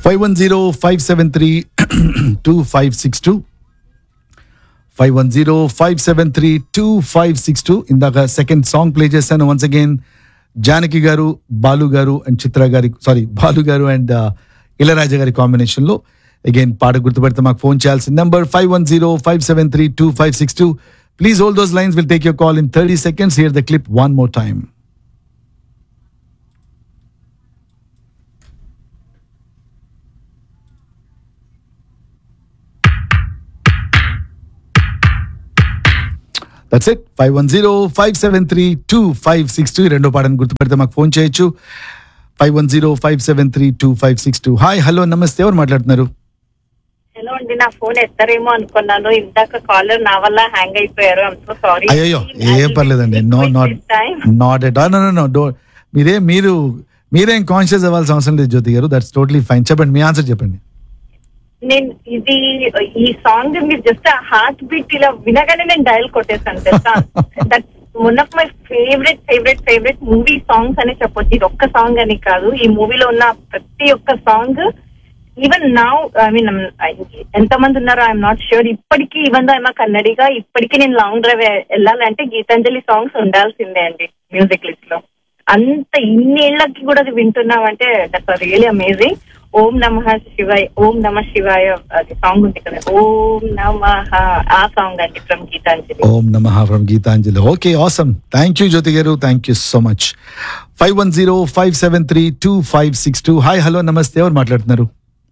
five one zero five seven three two five six two five one zero five seven three two five six two ఇందాక second song play చేశాను once again Janaki garu Balu garu and చిత్ర గారి sorry Balu garu and ఇళరాజా గారి కాంబినేషన్లో again పాట గుర్తుపెడితే మాకు phone చేయాల్సిన number five one zero five seven three two five six two please hold those lines will take your call in thirty seconds hear the clip one more time that's it five one zero five seven three two five six two రెండో పాటను గుర్తుపెడితే మాకు phone చేయొచ్చు five one zero five seven three two five six two hi hello నమస్తే ఎవరు మాట్లాడుతున్నారు hello అండి నా ఫోన్ ఎత్తారేమో అనుకున్నాను ఇందాక కాలర్ నా వల్ల హ్యాంగ్ అయిపోయారు ఐమ్ సో సారీ అయ్యో ఏం పర్లేదండి no not not at no no no డో మీరే మీరు మీరేం కాన్షియస్ అవ్వాల్సిన అవసరం లేదు జ్యోతి గారు దట్స్ టోటలీ ఫైన్ చెప్పండి మీ ఆన్సర్ చెప్పండి నేను ఇది ఈ సాంగ్ మీరు జస్ట్ హార్ట్ బీట్ ఇలా వినగానే నేను డయల్ కొట్టేసాను తెలుసా that one of my favourite favourite favourite movie songs అని చెప్పొచ్చు ఇది ఒక్క సాంగ్ అని కాదు ఈ మూవీలో ఉన్న ప్రతి ఒక్క song even now I mean ఎంత మంది ఉన్నారో ఐఎమ్ నాట్ ష్యూర్ ఇప్పటికీ ఈవెన్ దో ఐమా కన్నడిగా ఇప్పటికీ నేను లాంగ్ డ్రైవ్ వెళ్ళాలంటే గీతాంజలి సాంగ్స్ ఉండాల్సిందే అండి మ్యూజిక్ లిస్ట్ లో అంత ఇన్నేళ్లకి కూడా అది వింటున్నామంటే that's really amazing Om Nama Shivaya ఓం నమ శివాయ అది సాంగ్ ఉంది కదా ఓం నమ ఆ సాంగ్ అండి from Geetanjali Om Nama from Geetanjali okay awesome thank you Jyothi garu thank you so much five one zero five seven three two five six two hi hello నమస్తే ఎవరు మాట్లాడుతున్నారు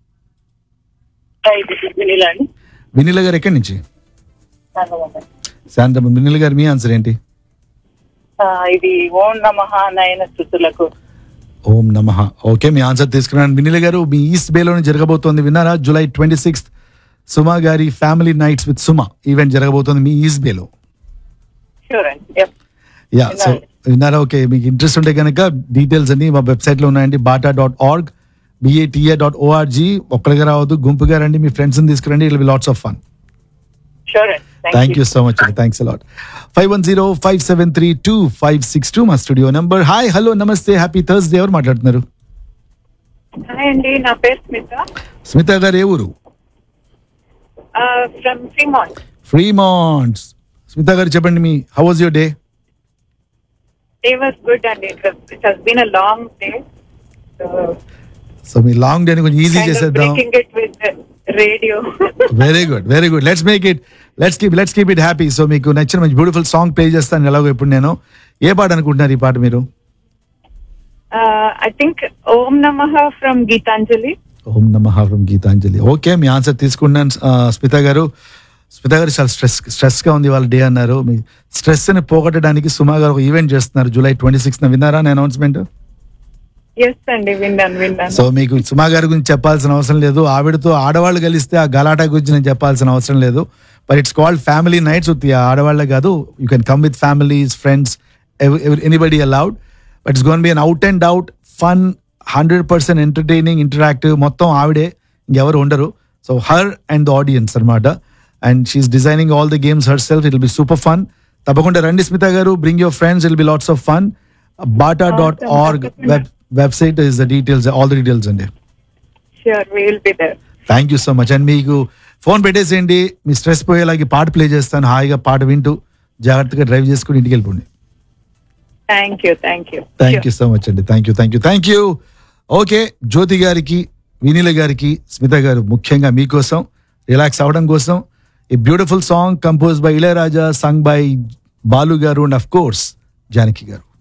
అండి వినిల గారు ఎక్కడి నుంచి శాంతమ్మ వినిల గారు మీ ఆన్సర్ ఏంటి ఇది ఓం నమ నయన స్థుతులకు ఓం నమ ఓకే మీ ఆన్సర్ తీసుకున్నాను వినిల గారు మీ ఈస్ట్ బేలోనే జరగబోతోంది విన్నారా జూలై ట్వంటీ సిక్స్త్ సుమా గారి family nights with Suma event జరగబోతోంది మీ ఈస్ట్ బేలో షూర్ అండి యా సో విన్నారా ఓకే మీకు ఇంట్రెస్ట్ ఉంటే కనుక డీటెయిల్స్ అన్ని మా వెబ్సైట్ లో ఉన్నాయండి BATA dot org B A T A dot O R G ఒక్కడిగా రావద్దు గుంపుగా రండి మీ ఫ్రెండ్స్ తీసుకురండి it be lots of fun sure thank you so much thanks a lot five one zero five seven three two five six two మా స్టూడియో నెంబర్ హాయ్ హలో నమస్తే happy Thursday ఎవరు మాట్లాడుతున్నారు హాయ్ అండి నా పేరు స్మిత స్మిత గారు ఏ ఊరు ఫ్రమ్ ఫ్రీమాంట్ ఫ్రీమాంట్స్ స్మిత గారు చెప్పండి మీ how was your day day was good అండి it has been a long day so మీ లాంగ్ డే కొంచెం ఈజీ చేసేద్దాం breaking it with radio very good very good let's make it let's keep let's keep it happy so మీకు నచ్చిన మంచి beautiful song play చేస్తాను ఎలాగో ఇప్పుడు నేను ఏ పాట అనుకుంటున్నారు ఈ పాట మీరు ఐ థింక్ ఓం నమః from Geetanjali Om Nama from Geetanjali okay మీ ఆన్సర్ తీసుకున్నాను ఆ, స్మిత గారు స్మిత గారు చాలా స్ట్రెస్ స్ట్రెస్ గా ఉంది వాళ్ళ డే అన్నారు మీ స్ట్రెస్ ని పోగొట్టడానికి సుమా గారు ఒక ఈవెంట్ చేస్తున్నారు జూలై ట్వంటీ సిక్స్ విన్నారా అనౌన్స్మెంట్ ఎస్ అండి విన్నాను విన్నాను సో మీకు సుమా గారి గురించి చెప్పాల్సిన అవసరం లేదు ఆవిడతో ఆడవాళ్ళు కలిస్తే ఆ గలాటా గురించి నేను చెప్పాల్సిన అవసరం లేదు but it's called family nights ఉత్తి ఆడవాళ్ళే కాదు you can come with families friends anybody allowed but it's gonna be an out and out fun hundred percent entertaining interactive మొత్తం ఆవిడే ఇంకెవరు ఉండరు so her and the audience అనమాట and she is designing all the games herself it be super fun తప్పకుండా రండి Smitha garu bring your friends it'll be lots of fun BATA dot org web website is the details all the details అండి sure will be there thank you so much and మీకు phone పెట్టేసేయండి మీ stress పోయేలాగి పాట play చేస్తాను హాయిగా పాట వింటూ జాగ్రత్తగా డ్రైవ్ చేసుకుని ఇంటికి వెళ్ళిపోండి thank you thank you thank you so much అండి thank you thank you thank you okay Jyothi గారికి వినీల గారికి స్మిత గారు ముఖ్యంగా మీకోసం రిలాక్స్ అవ్వడం కోసం ఈ beautiful song compose by Ilaiyaraaja sung by Balu garu and of course Janaki గారు